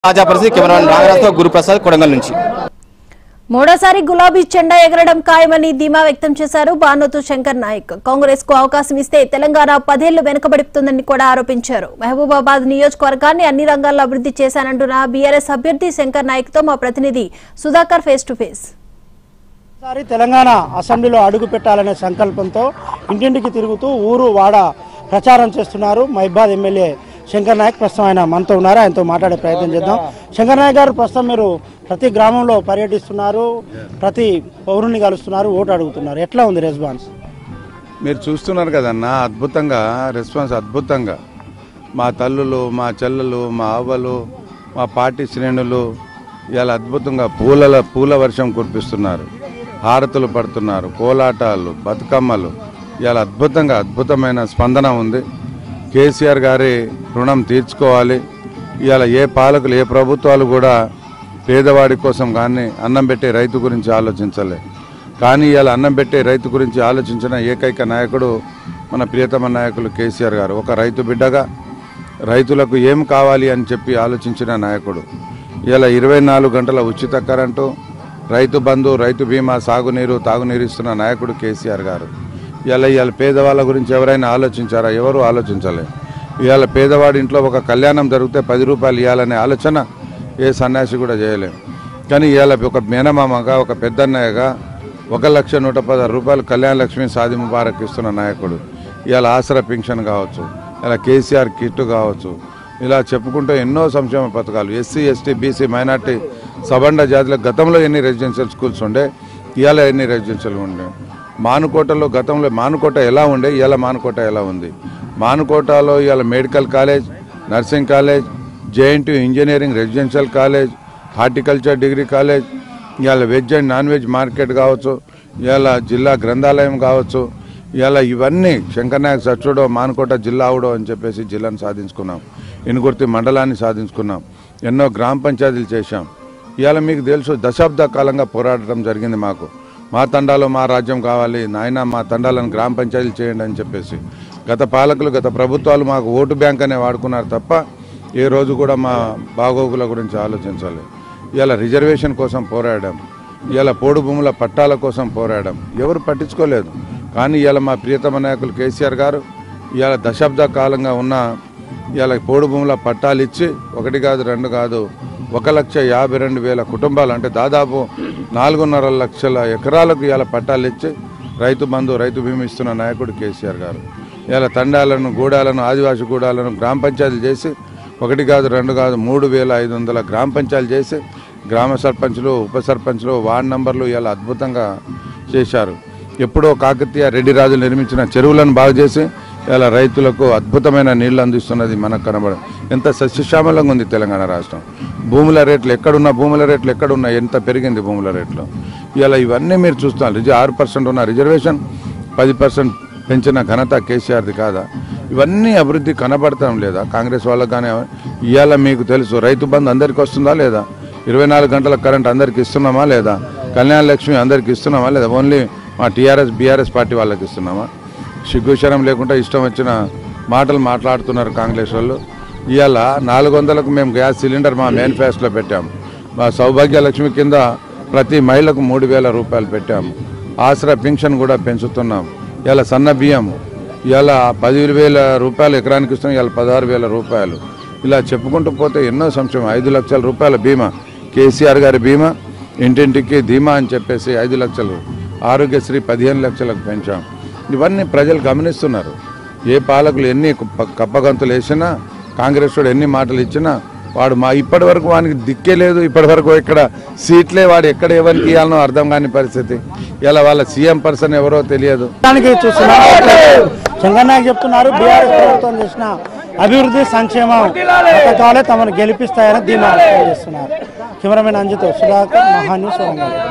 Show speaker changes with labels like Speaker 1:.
Speaker 1: తాజా పరిస్థితి కెమెరామెన్ నాగరాజ్తో గురుప్రసాద్ కొడంగల్ నుంచి
Speaker 2: మూడోసారి గులాబీ జెండా ఎగరడం ఖాయమని ధీమా వ్యక్తం చేశారు బానోతు శంకర్ నాయక్ కాంగ్రెస్ కు అవకాశం ఇస్తే తెలంగాణ పదేళ్లు వెనుకబడుతుందని కూడా ఆరోపించారు మహబూబాబాద్ నియోజకవర్గాన్ని అన్ని రంగాల్లో అభివృద్ధి చేశానంటున్న బీఆర్ఎస్ అభ్యర్థి శంకర్ నాయక్ తో మా ప్రతినిధి సుధాకర్ ఫేస్ టు ఫేస్
Speaker 3: ఈసారి తెలంగాణ అసెంబ్లీలో అడుగు పెట్టాలనే సంకల్పంతో ఇంటింటికి తిరుగుతూ ఊరు వాడ ప్రచారం చేస్తున్నారు మైబాద్ ఎమ్మెల్యే శంకర్ నాయక్ ప్రస్తుతం ఆయన మనతో ఉన్నారు ఆయనతో మాట్లాడే ప్రయత్నం చేద్దాం శంకర్ నాయక్ గారు ప్రస్తుతం మీరు ప్రతి గ్రామంలో పర్యటిస్తున్నారు ప్రతి పౌరుని కలుస్తున్నారు ఓటు అడుగుతున్నారు ఎట్లా ఉంది రెస్పాన్స్
Speaker 4: మీరు చూస్తున్నారు కదన్నా అద్భుతంగా రెస్పాన్స్ అద్భుతంగా మా తల్లులు మా చెల్లెలు మా అవ్వలు మా పార్టీ శ్రేణులు ఇలా అద్భుతంగా పూల పూల వర్షం కురిపిస్తున్నారు హారతులు పడుతున్నారు కోలాటాలు బతుకమ్మలు ఇలా అద్భుతంగా అద్భుతమైన స్పందన ఉంది కేసీఆర్ గారి రుణం తీర్చుకోవాలి ఇవాళ ఏ పాలకులు ఏ ప్రభుత్వాలు కూడా పేదవాడి కోసం కానీ అన్నం పెట్టే రైతు గురించి ఆలోచించలే కానీ ఇవాళ అన్నం పెట్టే రైతు గురించి ఆలోచించిన ఏకైక నాయకుడు మన ప్రియతమ నాయకులు కేసీఆర్ గారు ఒక రైతు బిడ్డగా రైతులకు ఏం కావాలి అని చెప్పి ఆలోచించిన నాయకుడు ఇలా ఇరవై నాలుగు గంటల ఉచిత కరెంటు రైతు బంధు రైతు బీమా సాగునీరు తాగునీరు ఇస్తున్న నాయకుడు కేసీఆర్ గారు ఇలా ఇవాళ పేదవాళ్ళ గురించి ఎవరైనా ఆలోచించారా ఎవరు ఆలోచించలే ఇవాళ పేదవాడి ఇంట్లో ఒక కళ్యాణం జరిగితే పది రూపాయలు ఇవ్వాలనే ఆలోచన ఏ సన్యాసి కూడా చేయలేం కానీ ఇవాళ ఒక మేనమామగా ఒక పెద్దన్నయ్యగా ఒక లక్ష నూట పదహారు రూపాయలు కళ్యాణ లక్ష్మి సాది ముబారక్ ఇస్తున్న నాయకుడు ఇవాళ ఆసరా పింఛన్ కావచ్చు ఇలా కేసీఆర్ కిట్ కావచ్చు ఇలా చెప్పుకుంటూ ఎన్నో సంక్షేమ పథకాలు ఎస్సీ ఎస్టీ బీసీ మైనార్టీ సబండ జాతులకు గతంలో ఎన్ని రెసిడెన్షియల్ స్కూల్స్ ఉండే ఇవాళ ఎన్ని రెసిడెన్షియల్ ఉండే మానుకోటలో గతంలో మానుకోట ఎలా ఉండే ఇవాళ మానుకోట ఎలా ఉంది మానుకోటలో ఇవాళ medical college nursing college JNT engineering residential college horticulture degree college ఇవాళ veg and non veg market కావచ్చు ఇవాళ జిల్లా గ్రంథాలయం కావచ్చు ఇవాళ ఇవన్నీ శంకర్నాయక్ సచ్చుడో మానుకోట జిల్లా అవడో అని చెప్పేసి జిల్లాను సాధించుకున్నాం ఇనుగుర్తి మండలాన్ని సాధించుకున్నాం ఎన్నో గ్రామ పంచాయతీలు చేశాం ఇవాళ మీకు తెలుసు దశాబ్ద కాలంగా పోరాడటం జరిగింది మాకు మా తండాలో మా రాజ్యం కావాలి నాయన మా తండాలను గ్రామ పంచాయతీలు చేయండి అని చెప్పేసి గత పాలకులు గత ప్రభుత్వాలు మాకు ఓటు బ్యాంక్ అనే వాడుకున్నారు తప్ప ఏ రోజు కూడా మా బాగోగుల గురించి ఆలోచించాలి ఇవాళ రిజర్వేషన్ కోసం పోరాడాం ఇవాళ పోడు భూముల పట్టాల కోసం పోరాడాం ఎవరు పట్టించుకోలేదు కానీ ఇవాళ మా ప్రియతమ నాయకులు కేసీఆర్ గారు ఇవాళ దశాబ్ద కాలంగా ఉన్న ఇవాళ పోడు భూముల పట్టాలు ఇచ్చి ఒకటి కాదు రెండు కాదు ఒక లక్ష యాభై రెండు వేల కుటుంబాలు అంటే దాదాపు నాలుగున్నర లక్షల ఎకరాలకు ఇవాళ పట్టాలు ఇచ్చి రైతు బంధు రైతు బీమా ఇస్తున్న నాయకుడు కేసీఆర్ గారు ఇవాళ తండాలను గూడాలను ఆదివాసి గూడాలను గ్రామ పంచాయతీలు చేసి ఒకటి కాదు రెండు కాదు మూడు వేల ఐదు వందల గ్రామ పంచాయతీలు చేసి గ్రామ సర్పంచ్లు ఉప సర్పంచ్లు వార్డు నంబర్లు ఇలా అద్భుతంగా చేశారు ఎప్పుడో కాకతీయ రెడ్డి రాజు నిర్మించిన చెరువులను బాగు చేసి ఇలా రైతులకు అద్భుతమైన నీళ్లు అందిస్తున్నది మనకు కనబడ ఎంత సస్యశ్యామలంగా ఉంది తెలంగాణ రాష్ట్రం భూముల రేట్లు ఎక్కడున్న భూముల రేట్లు ఎక్కడున్నా ఎంత పెరిగింది భూముల రేట్లు ఇలా ఇవన్నీ మీరు చూస్తున్నారు రిజ ఆరు పర్సెంట్ ఉన్న రిజర్వేషన్ పది పర్సెంట్ పెంచిన ఘనత కేసీఆర్ది కాదా ఇవన్నీ అభివృద్ధి కనబడటం లేదా కాంగ్రెస్ వాళ్ళకి కానీ ఇవాళ మీకు తెలుసు రైతు బంధు అందరికీ వస్తుందా లేదా ఇరవై నాలుగు గంటల కరెంట్ అందరికి ఇస్తున్నామా లేదా కళ్యాణ లక్ష్మి అందరికి ఇస్తున్నామా లేదా ఓన్లీ మా టీఆర్ఎస్ బీఆర్ఎస్ పార్టీ వాళ్ళకి ఇస్తున్నామా సిగ్గుశరం లేకుండా ఇష్టం వచ్చిన మాటలు మాట్లాడుతున్నారు కాంగ్రెస్ వాళ్ళు ఇవాళ నాలుగు వందలకు మేము గ్యాస్ సిలిండర్ మా మేనిఫెస్టోలో పెట్టాము మా సౌభాగ్య లక్ష్మి కింద ప్రతి మహిళకు మూడు వేల రూపాయలు పెట్టాము ఆసరా పింఛన్ కూడా పెంచుతున్నాం ఇలా సన్న బియ్యం ఇలా పదివేల వేల రూపాయలు ఎకరానికి ఇస్తున్నాం ఇలా పదహారు వేల రూపాయలు ఇలా చెప్పుకుంటూ పోతే ఎన్నో సంక్షేమం ఐదు లక్షల రూపాయల బీమా కేసీఆర్ గారి బీమా ఇంటింటికి ధీమా అని చెప్పేసి ఐదు లక్షలు ఆరోగ్యశ్రీ పదిహేను లక్షలకు పెంచాం ఇవన్నీ ప్రజలు గమనిస్తున్నారు ఏ పాలకులు ఎన్ని కప్ప- కప్పగంతులు వేసినా కాంగ్రెస్ వాడు ఎన్ని మాటలు ఇచ్చినా వాడు మా ఇప్పటి వరకు వానికి దిక్కే లేదు ఇప్పటి వరకు ఇక్కడ సీట్లే వాడు ఎక్కడ ఎవరికి ఇవ్వాలనో అర్థం కాని పరిస్థితి ఇలా వాళ్ళ సీఎం పర్సన్ ఎవరో తెలియదు
Speaker 3: దానికి చూస్తున్నారు శంకర్ నాయక్ చెప్తున్నారు బీఆర్ఎస్ ప్రభుత్వం చేసిన అభివృద్ధి సంక్షేమ పథకాలే తమను గెలిపిస్తాయని ధీమా వ్యక్తం చేస్తున్నారు కెమెరామెన్ అంజితో సుధాకర్ మహాన్యూస్ వరంగల్